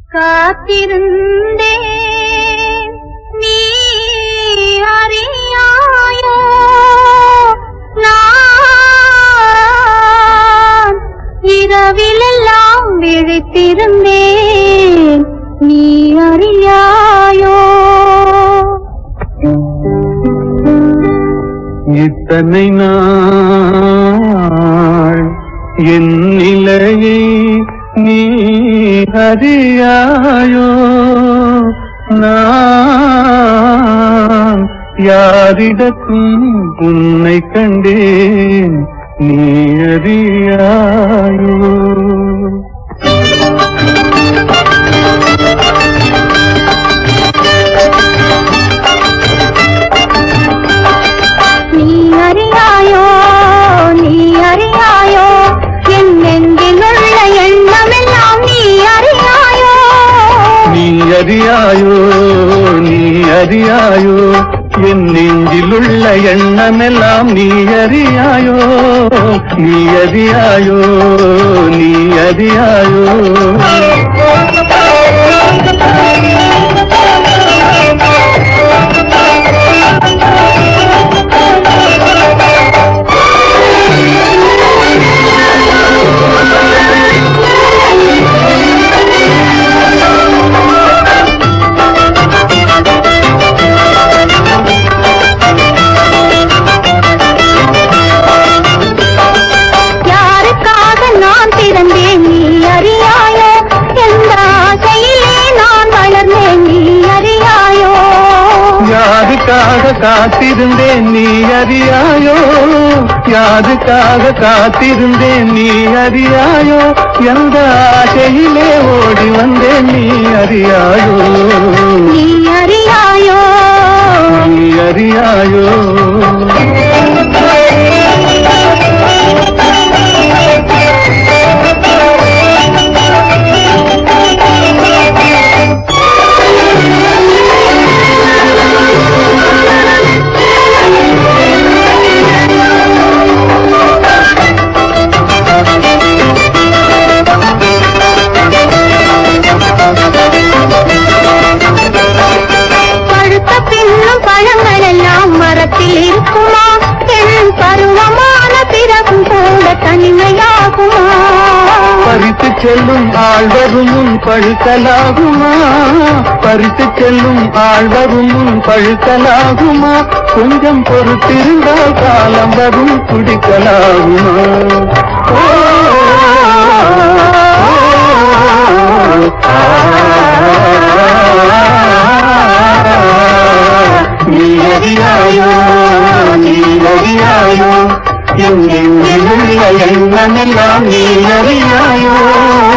காத்திருந்தேன் நீ அறியாயோ நான் இரவிலெல்லாம் விழித்திருந்தேன் நீ அறியாயோ இத்தனை நாள் என் நிலையை நீ அறியாயோ நான் யாரிடத்தும் உன்னை கண்டேன் நீ அறியாயோ நீ அறியாயோ நீ அறியாயோ என் நெஞ்சிலுள்ள எண்ணமெல்லாம் நீ அறியாயோ நீ அறியாயோ நீ அறியாயோ என் நெஞ்சிலுள்ள எண்ணமெல்லாம் நீ அறியாயோ நீ அறியாயோ நீ அறியாயோ யாருக்காக நான் பிறந்தேன் நீ அறியாயோ எந்த ஆசையிலே நான் வளர்ந்தேன் நீ அறியாயோ யாருக்காக காத்திருந்தேன் நீ அறியாயோ யாருக்காக காத்திருந்தேன் நீ அறியாயோ எந்த ஆசையிலே ஓடி வந்தேன் நீ அறியாயோ நீ அறியாயோ நீ அறியாயோ பழுத்த பின்னும் பழங்கள் எல்லாம் மரத்தில் இருக்குமா என் பருவமான பிறகும் கூட தனிமையாகுமா பறித்து செல்லும் ஆழ்வரும் முன் பழுக்கலாகுமா பறித்து செல்லும் ஆழ்வரும் முன் பழுக்கலாகுமா கொஞ்சம் பொறுத்திருந்தால் காலம் வரும் குடிக்கலாகுமா ஓ, நீ அறியாயோ நீ அறியாயோ எங்கெங்கிலுள்ள எண்ணமெல்லாம் நீ அறியாயோ